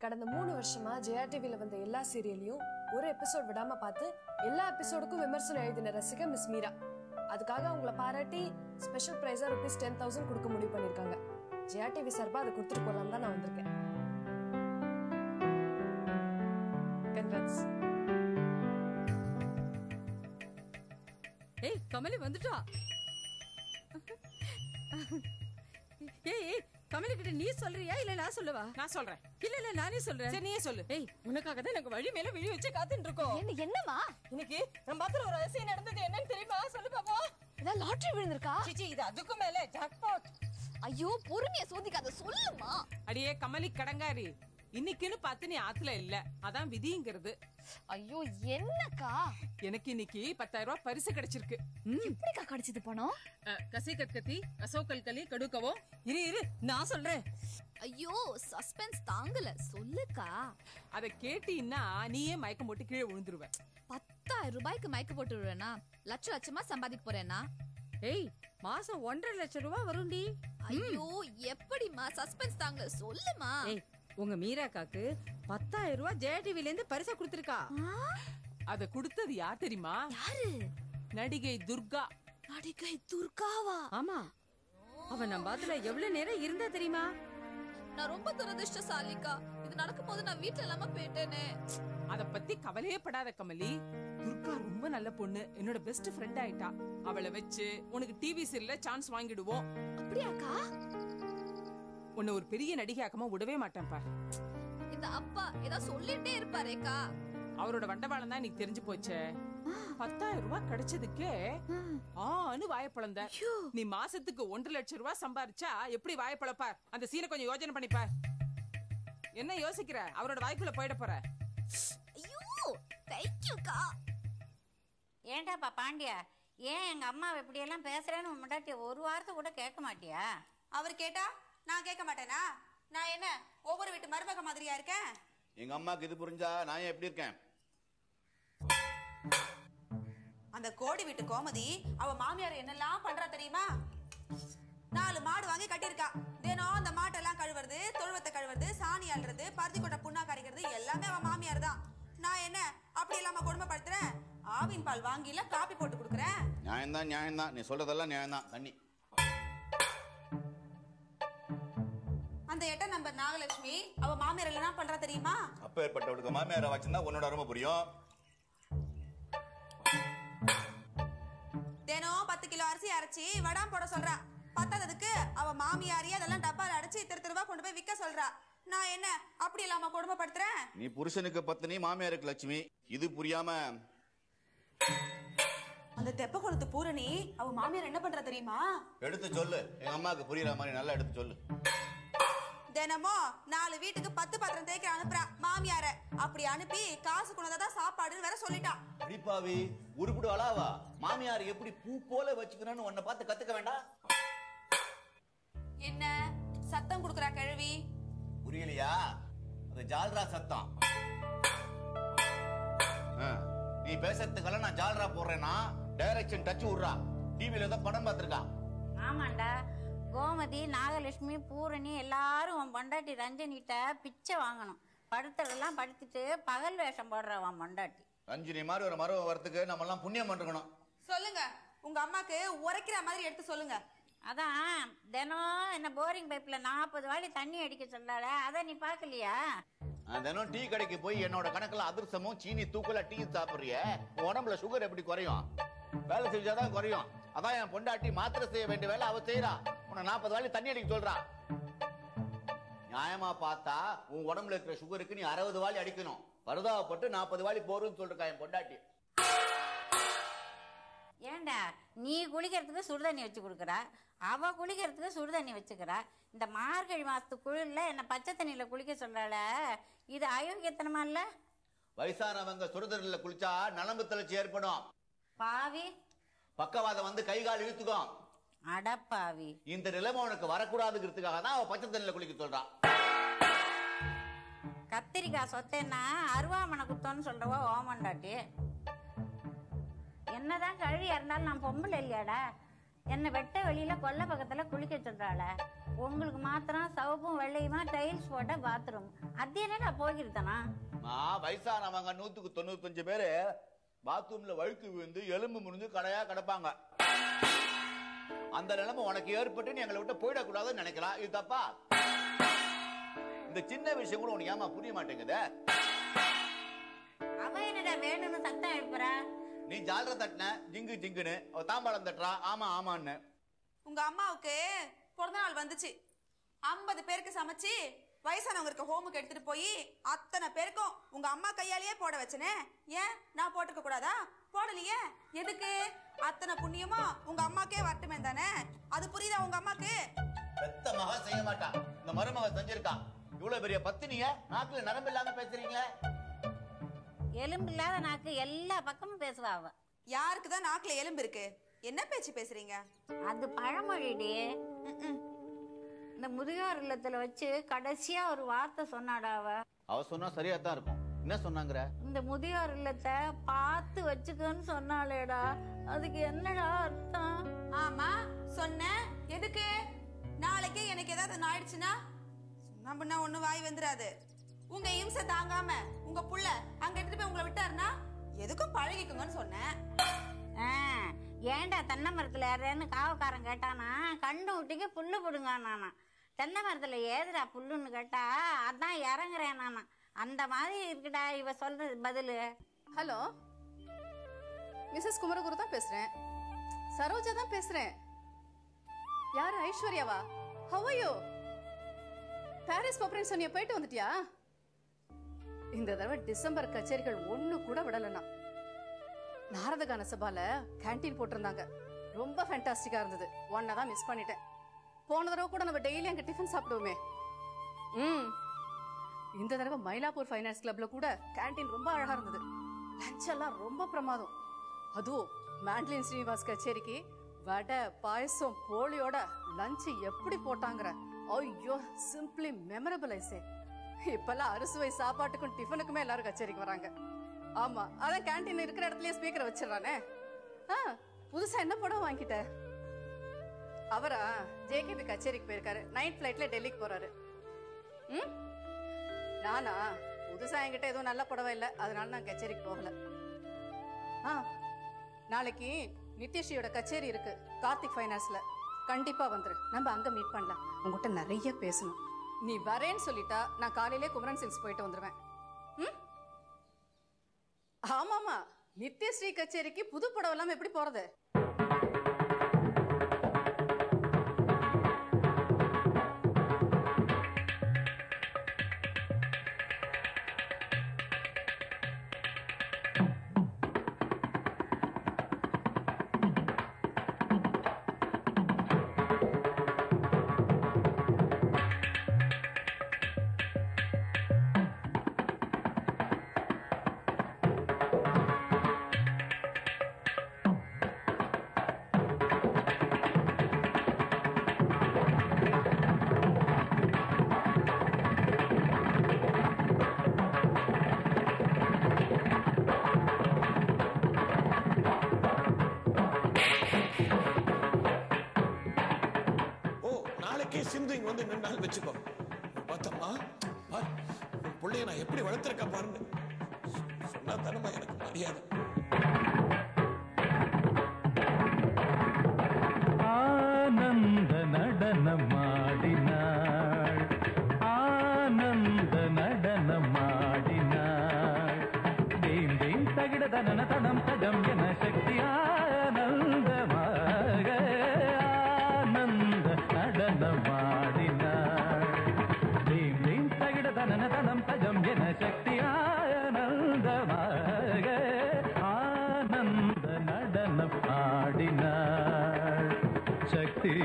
கடந்த மூணு வருஷமா ஜெயா டிவில வந்த எல்லா சீரியலையும் ஒரு எபிசோட் விடாம பார்த்து எல்லா எபிசோடுக்கும் விமர்சனம் எழுதின ரசிகை மிஸ் மீரா அதுக்காக அவங்கள பாராட்டி ஸ்பெஷல் பிரைஸா ருபீஸ் டென் தௌசண்ட் கொடுக்க முடிவு பண்ணிருக்காங்க ஜெயா டிவி சார்பா அதை கொடுத்துட்டு போலாம் தான் நான் வந்திருக்கேன் Congrats. ஏய் கமலி வந்துட்டா ஏய் ஏய் கமலி கிட்ட நீ சொல்றியா இல்ல நான் சொல்லவா நான் சொல்றேன் இல்ல இல்ல நானே சொல்றேன் சரி நீயே சொல்லு ஏய் உனக்காக தான் எனக்கு வழி மேல விழி வச்சு காத்துட்டு இருக்கோம் என்ன என்னமா இன்னைக்கு நம்ம பாத்துல ஒரு அதிசயம் நடந்தது என்னன்னு தெரியுமா சொல்லு பாப்பா இதான் லாட்டரி விழுந்திருக்கா சிச்சி இது அதுக்கு மேல ஜாக்பாட் ஐயோ பொறுமைய சோதிக்காத சொல்லுமா அடியே கமலி கடங்காரி இன்னைக்குன்னு பார்த்து நீ ஆத்துல இல்ல அதான் விதிங்கிறது ஐயோ என்னக்கா எனக்கு இன்னைக்கு பத்தாயிரம் ரூபாய் பரிசு கிடைச்சிருக்கு எப்படிக்கா கிடைச்சது பணம் கசி கத்கத்தி அசோ கல்கலி கடுக்கவோ இரு இரு நான் சொல்றேன் ஐயோ சஸ்பென்ஸ் தாங்கல சொல்லுக்கா அத கேட்டீன்னா நீயே மயக்கம் போட்டு கீழே விழுந்துருவ பத்தாயிரம் ரூபாய்க்கு மயக்க போட்டு விடுறேனா லட்ச லட்சமா சம்பாதிக்க போறேனா ஏய் மாசம் ஒன்றரை லட்சம் ரூபாய் வரும்டி ஐயோ எப்படிமா சஸ்பென்ஸ் தாங்கல சொல்லுமா ஏய் உங்க மீராக்காக்கு பத்தாயிரம் ரூபாய் ஜெயா டிவில இருந்து பரிசா கொடுத்திருக்கா ஆ, அத கொடுத்தது யார் தெரியுமா யாரு நடிகை துர்கா நடிகை துர்காவா ஆமா அவ நம்ம பாத்துல எவ்வளவு நேரம் இருந்தா தெரியுமா நான் ரொம்ப துரதிருஷ்டசாலிக்கா இது நடக்கும் போது நான் வீட்ல இல்லாம போயிட்டேனே அத பத்தி கவலையே படாத கமலி துர்கா ரொம்ப நல்ல பொண்ணு என்னோட பெஸ்ட் ஃப்ரெண்ட் ஆயிட்டா அவளை வச்சு உனக்கு டிவி சீரியல்ல சான்ஸ் வாங்கிடுவோம் அப்படியாக்கா உன்னை ஒரு பெரிய நடிகையாக்கமா விடவே மாட்டேன்ப்பா இந்த அப்பா ஏதாவது சொல்லிட்டே இருப்பாரேக்கா அவரோட வண்டவாளம் தான் எனக்கு தெரிஞ்சு போச்சே பத்தாயிரம் ரூபாய் கிடைச்சதுக்கே ஆனு வாயப்பழந்த ஐயோ. நீ மாசத்துக்கு ஒன்றரை லட்சம் ரூபாய் சம்பாரிச்சா எப்படி வாயப்பழப்பார் அந்த சீனை கொஞ்சம் யோசனை பண்ணிப்பார் என்ன யோசிக்கிற அவரோட வாய்க்குள்ள போயிட போற ஐயோ தேங்க்யூக்கா ஏன்டாப்பா பாண்டியா ஏன் எங்க அம்மாவை இப்படியெல்லாம் பேசுறேன்னு உன் முன்னாடி ஒரு வாரத்தை கூட கேட்க மாட்டியா அவர் கேட்டா நான் கேட்க மாட்டேனா நான் என்ன ஒவ்வொரு வீட்டு மருமக மாதிரியா இருக்கேன் எங்க அம்மாக்கு இது புரிஞ்சா நான் ஏன் எப்படி இருக்கேன் அந்த கோடி வீட்டு கோமதி அவ மாமியார் என்னெல்லாம் பண்றா தெரியுமா நாலு மாடு வாங்கி கட்டியிருக்கா தினம் அந்த மாட்டெல்லாம் கழுவுறது தொழுவத்தை கழுவுறது சாணி அள்ளுறது பருத்தி கொட்டை புண்ணா கரைக்கிறது எல்லாமே அவன் மாமியார் தான் நான் என்ன அப்படி இல்லாம கொடுமைப்படுத்துறேன் ஆவின் பால் வாங்கில காப்பி போட்டு கொடுக்குறேன் நியாயம்தான் நியாயம்தான் நீ சொல்றதெல்லாம் நியாயம்தான் தண்ணி அந்த எட்ட நம்பர் நாகலட்சுமி அவ மாமியார் எல்லாம் பண்றா தெரியுமா அப்ப ஏற்பட்டவளுக்கு மாமியாரை வச்சிருந்தா உன்னோட அருமை புரியும் தினம் பத்து கிலோ அரிசி அரைச்சி வடாம் போட சொல்றா பத்தாததுக்கு அவ மாமியாரியே அதெல்லாம் டப்பால அடைச்சு தெரு தெருவா கொண்டு போய் விற்க சொல்றா நான் என்ன அப்படி இல்லாம கொடுமைப்படுத்துறேன் நீ புருஷனுக்கு பத்தினி மாமியாருக்கு லட்சுமி இது புரியாம அந்த தெப்ப குளத்து பூரணி அவ மாமியார் என்ன பண்றா தெரியுமா எடுத்து சொல்லு எங்க அம்மாவுக்கு புரியுற மாதிரி நல்லா எடுத்து சொல்லு தினமும் நாலு வீட்டுக்கு பத்து பாத்திரம் தேய்க்க அனுப்புறா மாமியார அப்படி அனுப்பி காசு கொண்டதான் சாப்பாடுன்னு வேற சொல்லிட்டா அடிப்பாவி உருப்பிடு அளாவா மாமியார் எப்படி பூ போல வச்சுக்கணும்னு உன்னை பார்த்து கத்துக்க வேண்டாம் என்ன சத்தம் குடுக்குறா கிழவி புரியலையா அது ஜால்ரா சத்தம் ஆ, நீ பேசுறதுக்கெல்லாம் நான் ஜால்ரா போடுறேன்னா டைரக்ஷன் டச் விடுறா டிவில ஏதோ படம் பார்த்திருக்கான் ஆமாண்டா கோமதி நாகலட்சுமி பூரணி எல்லாரும் உன் பொண்டாட்டி ரஞ்சனிட்ட பிச்சை வாங்கணும் படுத்ததெல்லாம் படுத்துட்டு பகல் வேஷம் போடுற உன் பொண்டாட்டி ரஞ்சினி மாதிரி ஒரு மருவ வரத்துக்கு நம்ம எல்லாம் புண்ணியம் பண்ணிருக்கணும் சொல்லுங்க உங்க அம்மாக்கு உரைக்கிற மாதிரி எடுத்து சொல்லுங்க அதான் தினம் என்ன போரிங் பைப்ல நாற்பது வாளி தண்ணி அடிக்க சொல்லால அதை நீ பார்க்கலையா நான் தினம் டீ கடைக்கு போய் என்னோட கணக்குல அதிர்சமும் சீனி தூக்கல டீ சாப்பிடுறிய உன் உடம்புல சுகர் எப்படி குறையும் வேலை செஞ்சாதான் குறையும் அதான் என் பொண்டாட்டி மாத்திரை செய்ய வேண்டிய வேலை அவ செய்யறா உன்னை நாற்பது வாழி தண்ணி அடிக்க சொல்றா நியாயமா பார்த்தா உன் உடம்புல இருக்கிற சுகருக்கு நீ அறுபது வாழி அடிக்கணும் பரிதாபப்பட்டு நாற்பது வாழி போறோம்னு சொல்றா என் பொண்டாட்டி ஏன்டா நீ குளிக்கிறதுக்கு சுடுதண்ணி வச்சு கொடுக்குறா அவ குளிக்கிறதுக்கு சுடுதண்ணி வச்சுக்கிறா இந்த மார்கழி மாசத்து குளிர்ல என்ன பச்சை தண்ணியில குளிக்க சொல்றாள இது அயோக்கியத்தனமா இல்ல வயசானவங்க சுடுதண்ணில குளிச்சா நலம்பு தளர்ச்சி ஏற்படும் பாவி பக்கவாதம் வந்து கை கால் இழுத்துக்கும் அடப்பாவி இந்த நிலைமை உனக்கு வரக்கூடாதுங்கிறதுக்காக தான் அவ பச்சை தண்ணில குளிக்க சொல்றா கத்திரிக்காய் சொத்தேன்னா அருவாமனை குத்தோன்னு சொல்றவோ ஓமண்டாட்டி என்னதான் கழுவியா இருந்தாலும் நான் பொம்பளை இல்லையாடா என்னை வெட்ட வெளியில கொல்லை பக்கத்துல குளிக்க சொல்றாள உங்களுக்கு மாத்திரம் சிவப்பும் வெள்ளையுமா டைல்ஸ் போட்ட பாத்ரூம் அது என்னடா போகிருத்தனா நான் வயசானவங்க நூத்துக்கு தொண்ணூத்தஞ்சு பேரு பாத்ரூம்ல வழுக்கு விழுந்து எலும்பு முறிஞ்சு கடையா கிடப்பாங்க அந்த நிலைமை உனக்கு ஏற்பட்டு நீ எங்களை விட்டு போயிடக்கூடாதுன்னு நினைக்கலாம் இது தப்பா இந்த சின்ன விஷயம் கூட உனக்கு ஏமா புரிய மாட்டேங்குதே அவ என்னடா வேணும்னு சத்தம் எழுப்புறா நீ ஜாலரை தட்டின ஜிங்கு ஜிங்குன்னு அவ தாம்பாளம் தட்டுறா ஆமா ஆமான்னு உங்க அம்மாவுக்கு பிறந்த நாள் வந்துச்சு ஐம்பது பேருக்கு சமைச்சு வயசானவங்க இருக்க ஹோமுக்கு எடுத்துட்டு போய் அத்தனை பேருக்கும் உங்க அம்மா கையாலேயே போட வச்சனே ஏன் நான் போட்டுக்க கூடாதா போடலையே எதுக்கு அத்தனை புண்ணியமா உங்க அம்மாக்கே வரட்டுமே தானே அது புரியுதா உங்க அம்மாக்கு பெத்த மக செய்ய மாட்டா இந்த மருமக செஞ்சிருக்கா இவ்வளவு பெரிய பத்தினிய நாக்குல நரம்பு இல்லாம பேசுறீங்களே எலும்பு இல்லாத நாக்கு எல்லா பக்கமும் பேசுவா அவ யாருக்கு தான் நாக்குல எலும்பு இருக்கு என்ன பேச்சு பேசுறீங்க அது பழமொழிடி ம்ம். இந்த முதியோர் இல்லத்துல வச்சு கடைசியா ஒரு வார்த்தை சொன்னாடா அவ அவ சொன்னா சரியா தான் இருக்கும் என்ன சொன்னாங்கற இந்த முதியோர் இல்லத்தை பார்த்து வச்சுக்கன்னு சொன்னாலேடா அதுக்கு என்னடா அர்த்தம் ஆமா சொன்னேன் எதுக்கு நாளைக்கு எனக்கு ஏதாவது ஆயிடுச்சுன்னா சொன்னா பண்ணா ஒண்ணு வாய் வந்துராது உங்க இம்சை தாங்காம உங்க புள்ள அங்க எடுத்துட்டு போய் உங்களை விட்டாருன்னா எதுக்கும் பழகிக்குங்கன்னு சொன்னேன் ஆ, ஏன்டா தென்னை மரத்துல ஏறேன்னு காவக்காரன் கேட்டானா கண்டு விட்டிக்கு புல்லு பிடுங்க நானா தென்னை மரத்துல ஏதுடா புல்லுன்னு கேட்டா அதான் இறங்குறேன் நானா அந்த மாதிரி இருக்குடா இவ சொல்றது பதிலு ஹலோ மிஸ்ஸஸ் குமரகுரு தான் பேசுறேன் சரோஜா தான் பேசுறேன் யாரு ஐஸ்வர்யாவா ஹவையோ பாரிஸ் போறேன்னு சொன்னிய போயிட்டு வந்துட்டியா இந்த தடவை டிசம்பர் கச்சேரிகள் ஒண்ணு கூட விடலனா நாரதகான சபால கேண்டீன் போட்டிருந்தாங்க ரொம்ப ஃபேண்டாஸ்டிக்கா இருந்தது ஒன்னை தான் மிஸ் பண்ணிட்டேன் போன தடவை கூட நம்ம டெய்லி அங்க டிஃபன் சாப்பிடுவோமே ம் இந்த தடவை மயிலாப்பூர் ஃபைனான்ஸ் கிளப்ல கூட கேண்டீன் ரொம்ப அழகா இருந்தது லஞ்ச் எல்லாம் ரொம்ப பிரமாதம் அதுவும் மேண்ட்லின் ஸ்ரீனிவாஸ் கச்சேரிக்கு வடை பாயசம் போலியோட லஞ்ச் எப்படி போட்டாங்கற ஐயோ சிம்பிளி மெமரபிள் ஐசே இப்பெல்லாம் அறுசுவை சாப்பாட்டுக்கும் டிஃபனுக்குமே எல்லாரும் கச்சேரிக்கு வராங்க ஆமா அதான் கேண்டீன் இருக்கிற இடத்துலயே ஸ்பீக்கரை வச்சிடறானே ஆ புதுசா என்ன படம் வாங்கிட்ட அவரா ஜேகேபி கச்சேரிக்கு போயிருக்காரு நைட் ஃபிளைட்ல டெல்லிக்கு போறாரு ம் நானா புதுசா என்கிட்ட எதுவும் நல்ல புடவை இல்லை அதனால நான் கச்சேரிக்கு போகல ஆ நாளைக்கு நித்யஸ்ரீயோட கச்சேரி இருக்கு கார்த்திக் ஃபைனான்ஸ்ல கண்டிப்பா வந்துரு நம்ம அங்க மீட் பண்ணலாம் உங்ககிட்ட நிறைய பேசணும் நீ வரேன்னு சொல்லிட்டா நான் காலையிலே குமரன் சில்க்ஸ் போயிட்டு வந்துருவேன் ம் ஆமாமா நித்யஸ்ரீ கச்சேரிக்கு புது படம் இல்லாம எப்படி போறது ஓ நாளைக்கே சிந்து இங்க வந்து நின்னால் வச்சுக்கோ பார்த்தம்மா பார் உன் பிள்ளைய நான் எப்படி வளர்த்துருக்கேன் பாருங்க சொன்னா தானம்மா எனக்கு மரியாதை ஆனந்த நடனமாடினாள் ஆனந்த நடனமாடினாள் தீம் தீம் தகிட தனன தனம் தடம் என சக்தி ஆனந்தமாக ஆனந்த நடனமாடினாள் தீம் தீம் தகிட தனன தனம் தஜம் என சக்தி ஆனந்தமாக ஆனந்த நடனம் ஆடினாள் சக்தி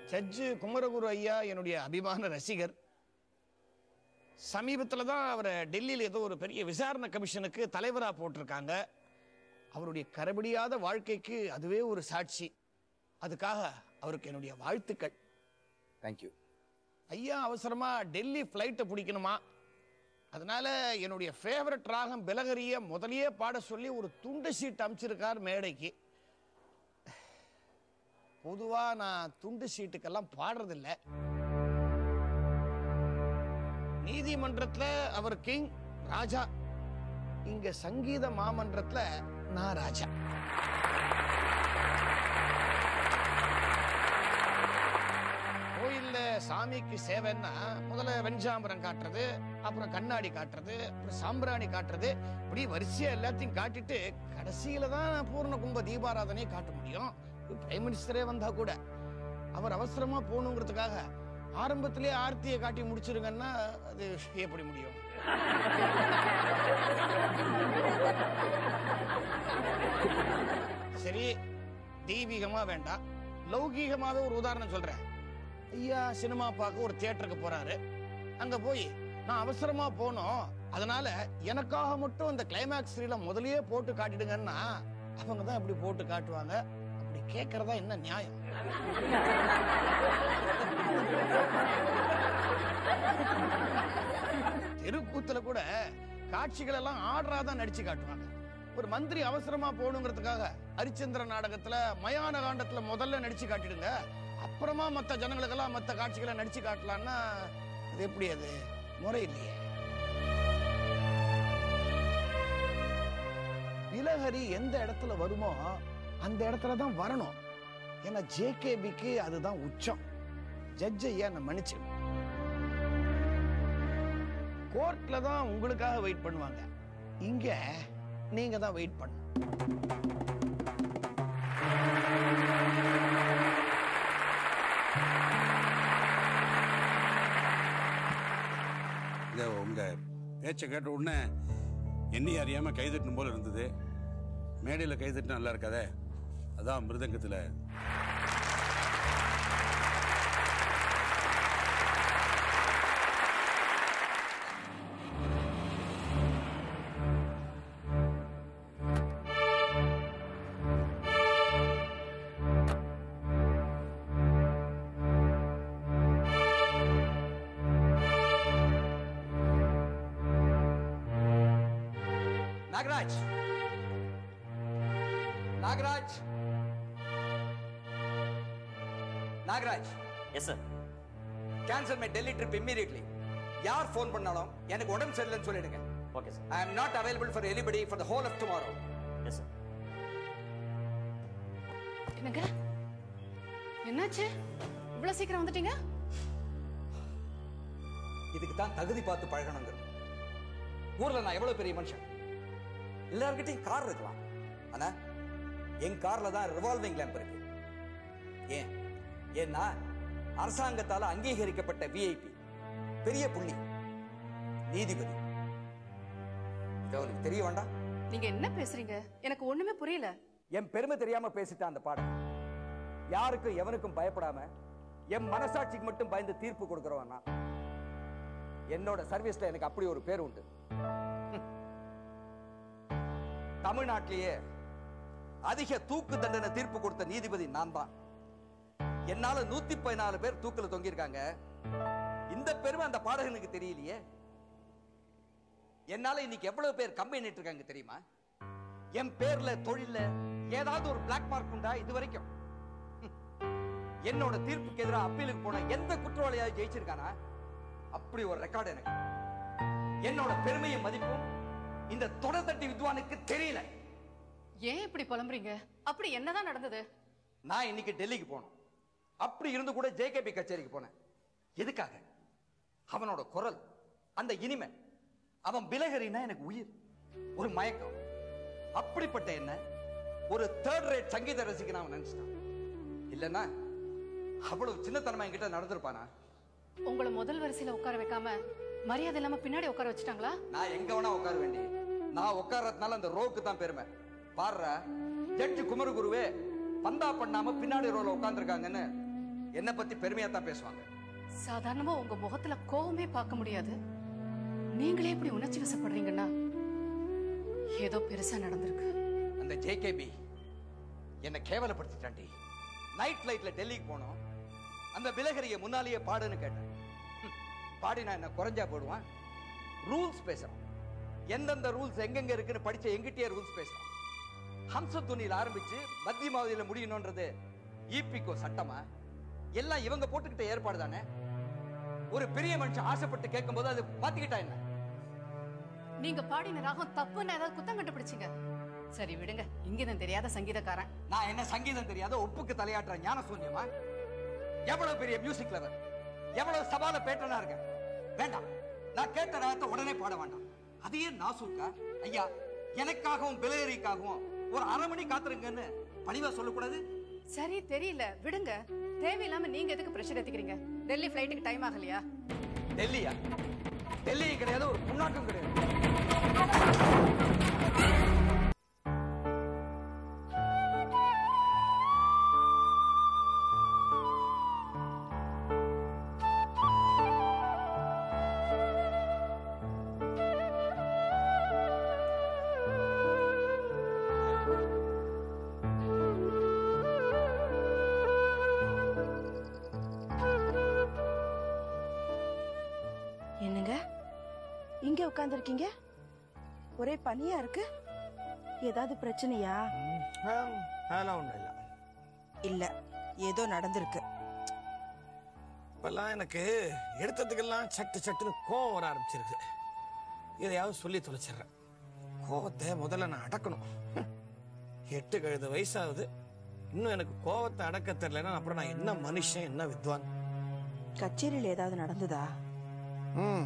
ஜட்ஜு குமரகுரு ஐயா என்னுடைய அபிமான ரசிகர் சமீபத்தில் தான் அவரை டெல்லியில் ஏதோ ஒரு பெரிய விசாரணை கமிஷனுக்கு தலைவராக போட்டிருக்காங்க அவருடைய கரபிடியாத வாழ்க்கைக்கு அதுவே ஒரு சாட்சி அதுக்காக அவருக்கு என்னுடைய வாழ்த்துக்கள் தேங்க்யூ ஐயா அவசரமா டெல்லி ஃப்ளைட்டை பிடிக்கணுமா அதனால என்னுடைய ஃபேவரட் ராகம் பிலகரிய முதலியே பாட சொல்லி ஒரு துண்டு சீட் அமைச்சிருக்கார் மேடைக்கு பொதுவா நான் துண்டு சீட்டுக்கெல்லாம் பாடுறதில்ல நீதிமன்றத்துல அவர் கிங் ராஜா இங்க சங்கீத மாமன்றத்துல நான் ராஜா கோயில்ல சாமிக்கு சேவைன்னா முதல்ல வெஞ்சாம்பரம் காட்டுறது அப்புறம் கண்ணாடி காட்டுறது அப்புறம் சாம்பிராணி காட்டுறது இப்படி வரிசையா எல்லாத்தையும் காட்டிட்டு கடைசியில தான் பூர்ண கும்ப தீபாராதனையை காட்ட முடியும் பிரைம் மினிஸ்டரே வந்தா கூட அவர் அவசரமா போகணுங்கிறதுக்காக ஆரம்பத்திலே ஆர்த்தியை காட்டி முடிச்சிருங்கன்னா அது எப்படி முடியும் சரி தெய்வீகமா வேண்டாம் லௌகீகமாவே ஒரு உதாரணம் சொல்றேன் ஐயா சினிமா பார்க்க ஒரு தியேட்டருக்கு போறாரு அங்க போய் நான் அவசரமா போனோம் அதனால எனக்காக மட்டும் அந்த கிளைமேக்ஸ் ரீல முதல்லயே போட்டு காட்டிடுங்கன்னா அவங்க தான் இப்படி போட்டு காட்டுவாங்க அப்படி கேட்கறதா என்ன நியாயம் தெருக்கூத்துல கூட காட்சிகள் எல்லாம் ஆர்டரா தான் நடிச்சு காட்டுவாங்க ஒரு மந்திரி அவசரமா போகணுங்கிறதுக்காக ஹரிச்சந்திர நாடகத்துல மயான காண்டத்துல முதல்ல நடிச்சு காட்டிடுங்க அப்புறமா மத்த ஜனங்களுக்கெல்லாம் மத்த காட்சிகளை நடிச்சு காட்டலாம்னா அது எப்படி அது முறை இல்லையே இலஹரி எந்த இடத்துல வருமோ அந்த இடத்துல தான் வரணும் ஏன்னா ஜேகேபிக்கு அதுதான் உச்சம் ஜட்ஜ் ஐயா நான் மன்னிச்சு கோர்ட்ல தான் உங்களுக்காக வெயிட் பண்ணுவாங்க இங்க நீங்க தான் வெயிட் பண்ணணும் இந்த உங்க பேச்சை கேட்ட உடனே எண்ணி அறியாம கைதட்டணும் போல இருந்தது மேடையில் கைதட்டினா நல்லா இருக்காதே அதான் மிருதங்கத்தில் Nagaraj Nagaraj Nagaraj yes sir cancel my Delhi trip immediately யார் ஃபோன் பண்ணாலும் எனக்கு உடம்பு சரியில்லைன்னு சொல்லிடுங்க okay sir I am not available for everybody for the whole of tomorrow yes sir என்னங்க என்னாச்சு இவ்வளவு சீக்கிரம் வந்துட்டீங்க இதுக்கு தான் தகுதி பார்த்து பழகணுங்க ஊர்ல நான் எவ்வளவு பெரிய மனுஷன் எல்லார்கிட்டையும் கார் இருக்கலாம் ஆனா என் கார்ல தான் ரிவால்விங் லேம்ப் இருக்கு ஏன் ஏன்னா அரசாங்கத்தால அங்கீகரிக்கப்பட்ட விஐபி பெரிய புள்ளி நீதிபதி இது அவனுக்கு தெரிய வேண்டாம் நீங்க என்ன பேசுறீங்க எனக்கு ஒண்ணுமே புரியல என் பெருமை தெரியாம பேசிட்டான் அந்த பாடம் யாருக்கும் எவனுக்கும் பயப்படாம என் மனசாட்சிக்கு மட்டும் பயந்து தீர்ப்பு கொடுக்கிறவன் நான் என்னோட சர்வீஸ்ல எனக்கு அப்படி ஒரு பேர் உண்டு ஹம். தமிழ்நாட்டிலேயே அதிக தூக்கு தண்டனை தீர்ப்பு கொடுத்த நீதிபதி நான் தான் என்னால நூத்தி பதினாலு பேர் தூக்குல தொங்கியிருக்காங்க இந்த பெருமை அந்த பாடகனுக்கு தெரியலையே என்னால இன்னைக்கு எவ்வளவு பேர் கம்பெனி இருக்காங்க தெரியுமா என் பேர்ல தொழில்ல ஏதாவது ஒரு பிளாக் மார்க் உண்டா இது வரைக்கும் ஹம். என்னோட தீர்ப்புக்கு எதிராக அப்பீலுக்கு போன எந்த குற்றவாளியாவது ஜெயிச்சிருக்கானா அப்படி ஒரு ரெக்கார்டு எனக்கு என்னோட பெருமையும் மதிப்பும் இந்த தொடர்தட்டி வித்வானுக்கு தெரியல ஏன் இப்படி புலம்புறீங்க அப்படி என்னதான் நடந்தது நான் இன்னைக்கு டெல்லிக்கு போனோம் அப்படி இருந்து கூட ஜேகேபி கச்சேரிக்கு போனேன் எதுக்காக அவனோட குரல் அந்த இனிமை அவன் பிலகரினா எனக்கு உயிர் ஒரு மயக்கம் அப்படிப்பட்ட என்ன ஒரு தேர்ட் ரேட் சங்கீத ரசிகன் அவன் நினைச்சிட்டான் இல்லைன்னா அவ்வளவு சின்னத்தனமா என்கிட்ட நடந்திருப்பானா உங்களை முதல் வரிசையில உட்கார வைக்காம மரியாதை இல்லாம பின்னாடி உட்கார வச்சுட்டாங்களா நான் எங்க வேணா உட்கார வேண்டி நான் உட்கார்றதுனால அந்த ரோவுக்கு தான் பெருமை பாடுற ஜட்ஜி குமரகுருவே பந்தா பண்ணாம பின்னாடி ரோல உட்கார்ந்துருக்காங்கன்னு என்ன பத்தி பெருமையா தான் பேசுவாங்க சாதாரணமா உங்க முகத்துல கோவமே பார்க்க முடியாது நீங்களே இப்படி உணர்ச்சி வசப்படுறீங்கன்னா ஏதோ பெருசா நடந்திருக்கு அந்த ஜேகேபி என்னை கேவலப்படுத்திட்டாண்டி நைட் ஃபிளைட்ல டெல்லிக்கு போனோம் அந்த பிலகரிய முன்னாலேயே பாடுன்னு கேட்டேன் ஹம், பாடினா என்ன குறைஞ்சா போடுவான் ரூல்ஸ் பேசுறான் எந்தெந்த ரூல்ஸ் எங்கெங்க இருக்குன்னு படிச்ச எங்கிட்டயே ரூல்ஸ் பேசுறான் ஹம்ச துணியில் ஆரம்பிச்சு மத்தியமாவதியில முடியணும்ன்றது ஈபிகோ சட்டமா எல்லாம் இவங்க போட்டுக்கிட்ட ஏற்பாடு தானே ஒரு பெரிய மனுஷன் ஆசைப்பட்டு கேட்கும்போது அது மாத்திக்கிட்டா என்ன நீங்க பாடின ராகம் தப்புன்னு ஏதாவது குத்தம் கண்டுபிடிச்சீங்க சரி விடுங்க இங்கிதம் தெரியாத சங்கீதக்காரன் நான் என்ன சங்கீதம் தெரியாத ஒப்புக்கு தலையாட்டுற ஞான சூன்யமா எவ்வளவு பெரிய மியூசிக் லவர் எவ்வளவு சபால பேட்டனா இருக்கேன் வேண்டாம் நான் கேட்ட ராகத்தை உடனே பாட வேண்டாம் அதையே நாசூக்கா ஐயா எனக்காகவும் பிலேரிக்காகவும் ஒரு அரை மணி காத்துருங்கன்னு பணிவா சொல்லக்கூடாது சரி தெரியல விடுங்க தேவையில்லாம நீங்க எதுக்கு பிரஷர் ஏத்திக்கிறீங்க டெல்லி ஃபிளைட்டுக்கு டைம் ஆகலையா டெல்லியா டெல்லி கிடையாது ஒரு புண்ணாக்கும் கிடையாது என்னங்க இங்க உட்காந்துருக்கீங்க ஒரே பனியா இருக்கு ஏதாவது பிரச்சனையா அதெல்லாம் ஒன்றும் இல்லை இல்ல ஏதோ நடந்திருக்கு இப்பெல்லாம் எனக்கு எடுத்ததுக்கெல்லாம் சட்டு சட்டுன்னு கோவம் வர ஆரம்பிச்சிருக்கு எதையாவது சொல்லி தொலைச்சிடுறேன் கோவத்தை முதல்ல நான் அடக்கணும் ஹம். எட்டு கழுது வயசாகுது இன்னும் எனக்கு கோவத்தை அடக்க தெரியலன்னா அப்புறம் நான் என்ன மனுஷன் என்ன வித்வான் கச்சேரியில ஏதாவது நடந்ததா ம்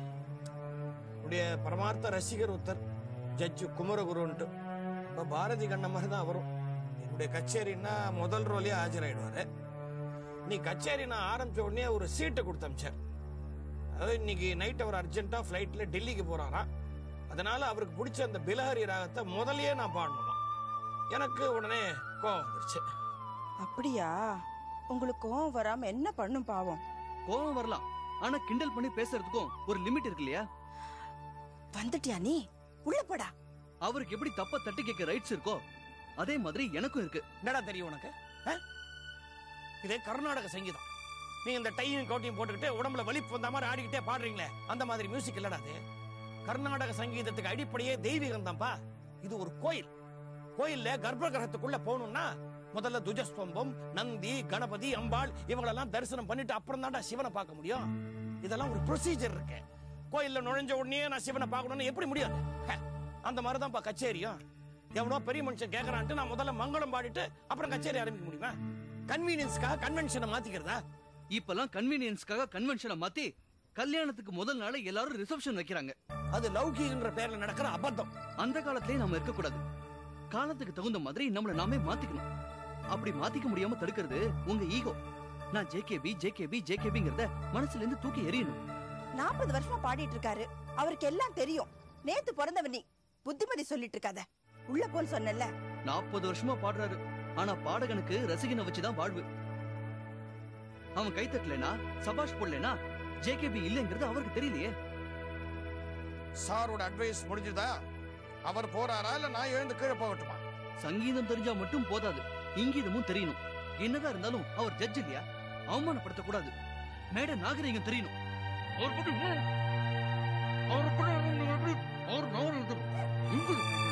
உடைய பரமார்த்த ரசிகர் ஒருத்தர் ஜட்ஜு குமரகுருன்ட்டு இப்போ பாரதி கண்ண மாதிரி தான் வரும் என்னுடைய கச்சேரின்னா முதல் ரோலே ஆஜராயிடுவாரு நீ கச்சேரி நான் ஆரம்பிச்ச உடனே ஒரு சீட்டை கொடுத்து அமிச்சார் அதாவது இன்னைக்கு நைட் அவர் அர்ஜென்ட்டா ஃப்ளைட்ல டெல்லிக்கு போறாராம் அதனால அவருக்கு பிடிச்ச அந்த பிலஹரி ராகத்தை முதல்லயே நான் பாடணும் எனக்கு உடனே கோவம் வந்துருச்சு அப்படியா உங்களுக்கு கோவம் வராம என்ன பண்ணும் பாவம் கோவம் வரலாம் ஆனா கிண்டல் பண்ணி பேசுறதுக்கும் ஒரு லிமிட் இருக்கு இல்லையா வந்துட்டியா நீ உள்ள போடா அவருக்கு எப்படி தப்ப தட்டி கேட்க ரைட்ஸ் இருக்கோ அதே மாதிரி எனக்கும் இருக்கு என்னடா தெரியும் உனக்கு ஆ? இது கர்நாடக சங்கீதம் நீங்க இந்த டையும் கோட்டையும் போட்டுக்கிட்டு உடம்புல வலிப்பு வந்த மாதிரி ஆடிக்கிட்டே பாடுறீங்களே அந்த மாதிரி மியூசிக் இல்லடா அது கர்நாடக சங்கீதத்துக்கு அடிப்படையே தெய்வீகம் தான்ப்பா இது ஒரு கோயில் கோயில்ல கர்ப்ப கிரகத்துக்குள்ள போகணும்னா முதல்ல துஜஸ்தம்பம் நந்தி கணபதி அம்பாள் இவங்களெல்லாம் தரிசனம் பண்ணிட்டு அப்புறம் தான்டா சிவனை பார்க்க முடியும் இதெல்லாம் ஒரு ப்ரொசீஜர் இருக்கு கோயில்ல நுழைஞ்ச உடனே நான் சிவனை பார்க்கணும்னு எப்படி முடியாது ஹ, அந்த மாதிரி தான்ப்பா கச்சேரியும் எவனோ பெரிய மனுஷன் கேட்கறான்ட்டு நான் முதல்ல மங்களம் பாடிட்டு அப்புறம் கச்சேரி ஆரம்பிக்க முடியுமா கன்வீனியன்ஸ்க்காக கன்வென்ஷனை மாத்திக்கிறதா இப்பெல்லாம் கன்வீனியன்ஸ்க்காக கன்வென்ஷனை மாத்தி கல்யாணத்துக்கு முதல் நாள் எல்லாரும் ரிசப்ஷன் வைக்கிறாங்க அது லௌகீகன்ற பேர்ல நடக்கிற அபத்தம் அந்த காலத்திலே நாம இருக்க கூடாது காலத்துக்கு தகுந்த மாதிரி நம்மள நாமே மாத்திக்கணும் அப்படி மாத்திக்க முடியாம தடுக்கிறது உங்க ஈகோ நான் ஜேகேபி ஜேகேபி ஜேகேபிங்கிறத மனசுல இருந்து தூக்கி எறியணும் நாற்பது வருஷமா பாடிட்டு இருக்காரு அவருக்கு எல்லாம் தெரியும் நேத்து பிறந்தவ நீ புத்திமதி சொல்லிட்டு இருக்காத உள்ள போன்னு சொன்னல நாற்பது வருஷமா பாடுறாரு ஆனா பாடகனுக்கு ரசிகனை வச்சுதான் வாழ்வு அவன் கை தட்டலைனா சபாஷ் போடலைனா ஜேகேபி இல்லைங்கிறது அவருக்கு தெரியலையே சாரோட அட்வைஸ் முடிஞ்சுதா அவர் போறாரா இல்ல நான் எழுந்து கீழே போகட்டுமா சங்கீதம் தெரிஞ்சா மட்டும் போதாது இங்கீதமும் தெரியணும் என்னதான் இருந்தாலும் அவர் ஜட்ஜ் இல்லையா அவமானப்படுத்த கூடாது மேட நாகரிகம் தெரியணும் அவர் பத்தி அவர் படம் அவர் நாவல் எழுதணும். இங்கு